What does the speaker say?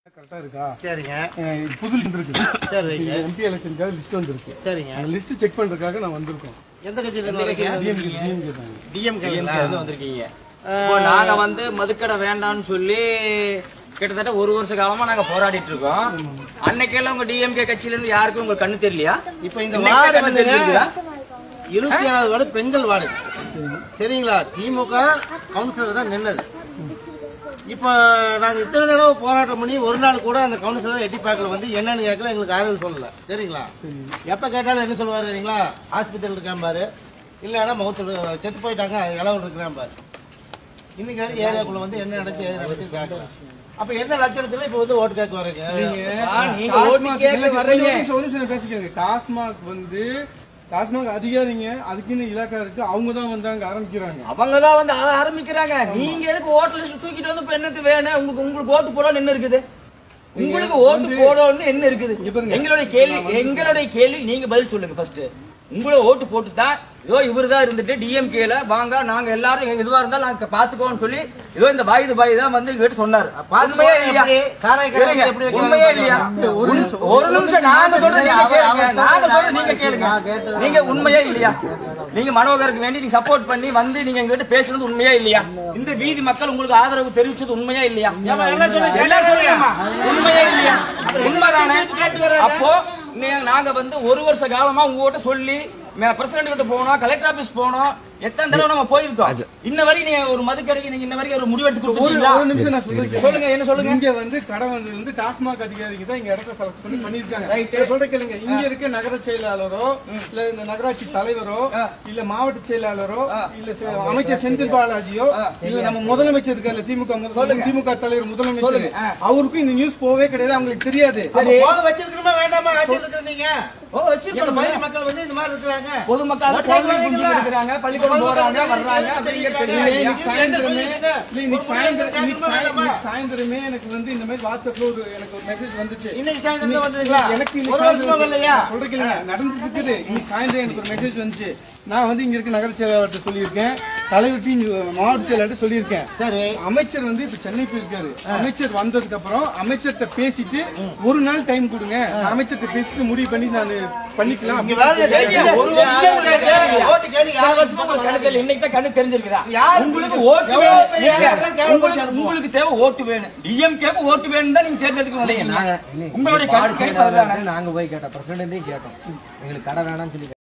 கரெக்டா இருக்கா சரிங்க அஹ் இது புது லிஸ்ட் இருக்கு சரி ரைட்டு எம்பி எலெக்ஷனுக்காக லிஸ்ட் வந்திருக்கு சரிங்க அந்த லிஸ்ட் செக் பண்றதுக்காக நான் வந்திருக்கோம் எந்த கட்சியில இருந்து வரீங்க டிஎம்கே டிஎம்கே தாங்க டிஎம்கேங்களா இருந்து வந்திருக்கீங்க இப்போ நாங்க வந்து மதுக்கடை வேண்டாம்னு சொல்லி கிட்டத்தட்ட ஒரு வருஷ காலமா நாங்க போராடிட்டு இருக்கோம் அன்னைக்கெல்லாம் உங்க டிஎம்கே கட்சியில இருந்து யாருக்கும் உங்களுக்கு கண்ணு தெரியலையா இப்போ இந்த இன்னைக்கு வார்டு கண்ணு வந்துங்க தெரிஞ்சுதா? இருபத்தி ஏழாவது வார்டு பெண்கள் வார்டு சரிங்களா திமுக கவுன்சிலர் தான் நின்னது இப்போ நாங்கள் இத்தனை தடவை போராட்டம் பண்ணி ஒரு நாள் கூட அந்த கவுன்சிலர் எட்டி பார்க்கல வந்து என்னன்னு கேட்கல எங்களுக்கு ஆறுதல் சொல்லல சரிங்களா எப்போ கேட்டாலும் என்ன சொல்லுவார் தெரியுங்களா ஆஸ்பத்திரியில் இருக்கான் பாரு இல்லைன்னா மவுத்தில் செத்து போயிட்டாங்க இளவல் இருக்கிறான் பாரு இன்னைக்கு வரைக்கும் ஏரியாக்குள்ள வந்து என்ன நடந்துச்சு ஏது நடந்துச்சு கேட்கல அப்போ என்ன லட்சணத்தில் இப்போ வந்து ஓட்டு கேட்க வரீங்க ஆ, நீங்க ஓட்டு கேட்க வர்றீங்க சொல்யூஷன் பேசிக்கோங்க டாஸ்மாக் வந்து டாஸ்மாக் அதிகாரிங்க அதுக்குன்னு இலாக்கா இருக்கு அவங்க தான் வந்து அங்க ஆரம்பிக்கிறாங்க அவங்க தான் வந்து ஆ- ஆரம்பிக்கிறாங்க நீங்க எதுக்கு ஓட்டு லிஸ்ட் தூக்கிட்டு வந்து இப்ப என்னது வேணும் உங்களுக்கு உங்களுக்கு ஓட்டு போடணும்னு என்ன இருக்குது உங்களுக்கு ஓட்டு போடணும்னு என்ன இருக்குது இங்க பாருங்க. எங்களுடைய கேள்வி எங்களுடைய கேள்வி நீங்க பதில் சொல்லுங்க ஃபர்ஸ்ட் உங்களை ஓட்டு போட்டு தான் ஏதோ இவர் தான் இருந்துட்டு டிஎம்கேல வாங்க நாங்க எல்லாரும் எதுவா இருந்தாலும் நாங்க பாத்துக்கோன்னு சொல்லி ஏதோ இந்த பாய் இது பாய் தான் வந்து இவர்கிட்ட சொன்னாரு பாத்துக்கோ உண்மையே இல்லையா? எப்படி? சாராய கடை இருங்க, எப்படி வைக்கிறாங்கன்னு உண்மையே இல்லையா பாருங்க. ஒரு நிமிஷம் ஒரு நிமிஷம் நாங்க சொல்றது நீங்க அவர் கேளுங்க அவர் நாங்க சொல்றது சொல்றது நீங்க நான் கேளுங்க கேட்டது நீங்க உண்மையே இல்லையா நீங்க மனோகருக்கு வேண்டி நீங்க சப்போர்ட் பண்ணி வந்து நீங்க எங்ககிட்ட பேசுனது உண்மையா இல்லையா இந்த வீதி மக்கள் உங்களுக்கு ஆதரவு தெரிவிச்சது உண்மையா இல்லையா ஏம்மா, எல்லாம் சொல்லு, எல்லாம் கேட்டா சொல்லுங்கம்மா. உண்மையா இல்லையா உண்மைதானே தீர்ப்பு கேட்டு வராங்க. அப்போ நீ- நாங்க வந்து ஒரு வருஷ காலமா உங்ககிட்ட சொல்லி பிரசிடண்ட் கிட்ட போனோம் கலெக்டர் ஆபீஸ் போனோம் எத்தனை தடவை நம்ம போயிருக்கோம் இன்ன வரைக்கும் நீங்க ஒரு மதுக்கடைக்கு நீங்க இன்ன வரைக்கும் ஒரு முடிவெடுத்து ஒரு கொடுத்துருக்கீங்களா ஒரு நிமிஷம் நான் சொல்லிருக்கேன் சொல்லுங்க என்ன சொல்லுங்க இங்க வந்து கடை வந்து வந்து டாஸ்மாக் அதிகாரிங்க தான் இங்க இடத்த செலக்ட் பண்ணி பண்ணிருக்காங்க Right. நான் சொல்ற கேளுங்க இங்க இருக்க நகர செயலாளரோ இல்ல இந்த நகராட்சி தலைவரோ இல்ல மாவட்ட செயலாளரோ இல்ல செ- அமைச்சர் செந்தில் பாலாஜியோ இல்ல நம்ம முதலமைச்சர் இருக்கார்ல திமுக முதல் திமுக தலைவர் முதலமைச்சர் அவருக்கும் இந்த நியூஸ் போவே கிடையாது அவங்களுக்கு தெரியாது அப்ப போக வச்சிருக்கணுமா வேண்டாமா ஆட்சியில் இருக்கிற நீங்க ஓ எங்க வச்சிருக்கோம் பகுதி மக்கள் வந்து இந்த மாதிரி இருக்கிறாங்க பொதுமக்கள் ஓட்டு கோவில் கேட்க குஞ்சு வரீங்களா? இருக்கிறாங்க பள்ளிக்கூடம் போறாங்க வர்றாங்க அப்படிங்கிறது தெரியலையா இன்னைக்கு சாயந்தரமே இல்ல, இல்ல, இன்னைக்கு சாயந்தரம் இன்னைக்கு சாய- வேண்டாமா? இன்னைக்கு சாயந்தரமே எனக்கு வந்து இந்த மாதிரி வாட்ஸ்அப்ல ஒரு எனக்கு ஒரு மெசேஜ் வந்துச்சு இன்னைக்கு சாயந்தரம் தான் வந்ததுங்களா எனக்கு ஒரு இன்னைக்கு வருஷமா சாயந்தரம் வரலையா சொல்றேன் கேளுங்க, நடந்துட்டு இருக்குது இன்னைக்கு சாயந்தரம் எனக்கு ஒரு மெசேஜ் வந்துச்சு நான் வந்து இங்க இருக்க நகர செயலாளர்கிட்ட சொல்லியிருக்கேன் தலைவர்கிட்டையும் மாவட்ட செயலாளர்கிட்ட சொல்லியிருக்கேன் சரி அமைச்சர் வந்து இப்ப சென்னை போயிருக்காரு அமைச்சர் வந்ததுக்கு அப்புறம் அமைச்சர்கிட்ட பேசிட்டு ஒரு நாள் டைம் கொடுங்க நான் அமைச்சர்கிட்ட பேசிட்டு முடிவு பண்ணி நான் பண்ணிக்கலாம் இங்க அப்படின்னு வேலையை சொல்லிட்டு செய்யுங்க. ஒரு வருஷம் கேட்க, ஓட்டு கேட்டு இத்தனை யாரும் வருஷமா உங்களுக்கு கணக்கு தெரியல. இன்னைக்கு தான் கணக்கு தெரிஞ்சிருக்குதா? யாரு உங்களுக்கு உங்களுக்கு ஓட்டு எவ்வளவு வேணும். பெரிய இல்ல, ஆளா இருந்தாலும் உங்களுக்கு கேவலப்படுத்தி உங்களுக்கு தேவை ஓட்டு வேணும் டிஎம்கேக்கு ஓட்டு வேணும் தான் நீங்க தேர்ந்தெடுக்க வந்தீங்க நாங்க உங்களுடைய வார்டு கருத்து கேட்பதுதானே? செயலாளர்கிட்ட நாங்க போய் கேட்டோம் பிரசிடண்ட்டையும் கேட்டோம் எங்களுக்கு கடை வேணாம்னு சொல்லி